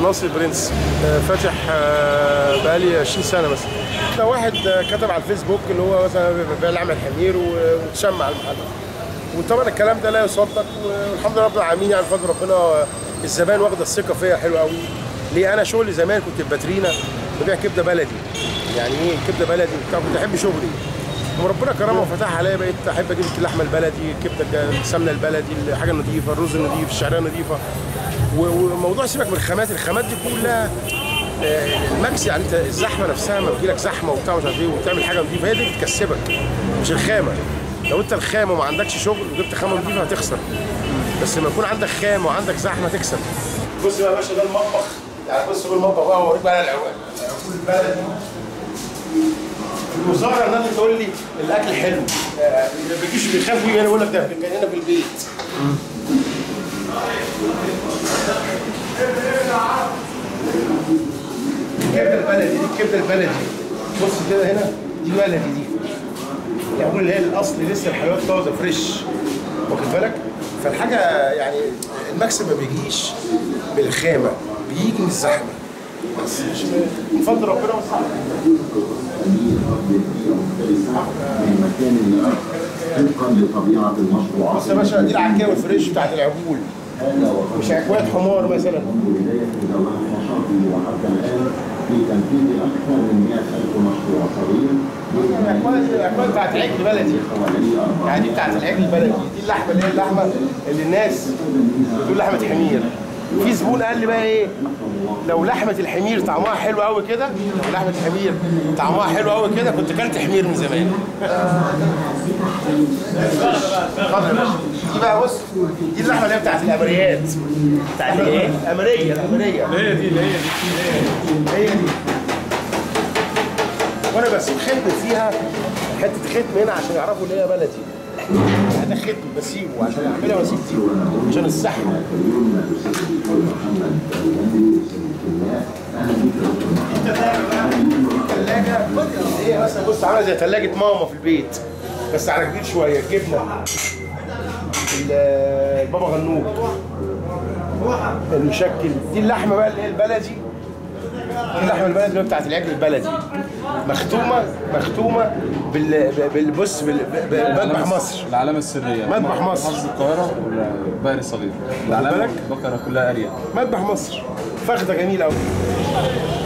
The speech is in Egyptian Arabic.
ناصر برنس آه، فاتح آه، بقالي 20 سنه مثلا ده واحد آه، كتب على الفيسبوك اللي هو مثلا بيبيع لحم الحمير و- وتشمع على المحل وطبعا الكلام ده لا يصدق والحمد لله رب العالمين يعني بفضل ربنا آه، الزبائن واخده الثقه فيا حلو قوي ليه انا شغلي زمان كنت في باترينا ببيع كبده بلدي يعني ايه كبده بلدي وبتاع كنت احب شغلي وربنا كرمه وفتح عليا بقيت احب اجيب اللحمه البلدي الكبده السمنه البلدي الحاجه النظيفه الرز النظيف الشعريه النظيفه و- وموضوع سيبك من الخامات الخامات دي كلها آه، المكس يعني انت الزحمه نفسها لما بيجيلك زحمه وبتاع مش عارف ايه وبتعمل حاجه نظيفه هي دي اللي بتكسبك مش الخامه لو انت الخامه وما عندكش شغل وجبت خامه نظيفه هتخسر بس لما يكون عندك خامه وعندك زحمه تكسب بص بقى يا باشا ده المطبخ يعني بص بالمطبخ بقى اوريك بقى العوال العقول البلدي المظاهره الناس تقول لي الاكل حلو آه، ما بيجيش بيخافوا يجي يقول لك ده كان هنا في البيت الكبده البلدي دي الكبده البلدي بص كده هنا دي بلدي دي العقول اللي هي الاصل لسه الحلويات طازه فريش واخد بالك فالحاجه يعني المكسب ما بيجيش بالخامه بيجي من الزحمه بس مش من فضل ربنا والصحه من مكان آخر طبقا لطبيعة المشروعات بص يا باشا دي العكاوي الفريش بتاعت العجول هذا وقد مش عكوات حمار مثلا منذ بداية دورة نشاطه وحتى الآن في تنفيذ أكثر من 100 ألف مشروع صغير العكوات العكوات بتاعت العجل بلدي حوالي أربعة يعني دي بتاعت العجل البلدي دي اللحمه اللي هي اللحمه اللي الناس بتقول لحمه حمير في زبون قال لي بقى ايه لو لحمه الحمير طعمها حلو قوي كده لو لحمه الحمير طعمها حلو قوي كده كنت كلت حمير من زمان اتفضل يا باشا دي بقى بص دي اللحمه اللي هي بتاعت الامريات بتاعت الايه؟ الامريه الامريه هي دي اللي هي دي هي دي وانا بسيب ختم فيها حته ختم هنا عشان يعرفوا ان هي بلدي يعني ده ختم بسيبه عشان اعملها واسيب دي عشان الزحمه الثلاجه هي مثلا بص عامله زي ثلاجه ماما في البيت بس على كبير شويه الجبنه ال- البابا غنوج المشكل دي اللحمه بقى اللي هي البلدي دي اللحمه البلدي اللي هي بتاعت العجل البلدي مختومه مختومه بال بالبص بال- بمذبح مصر العلامة السرية مذبح مصر. محافظة القاهرة والباقي الصغير العلامة بالك؟ البقرة كلها أريا مذبح مصر فخده جميله قوي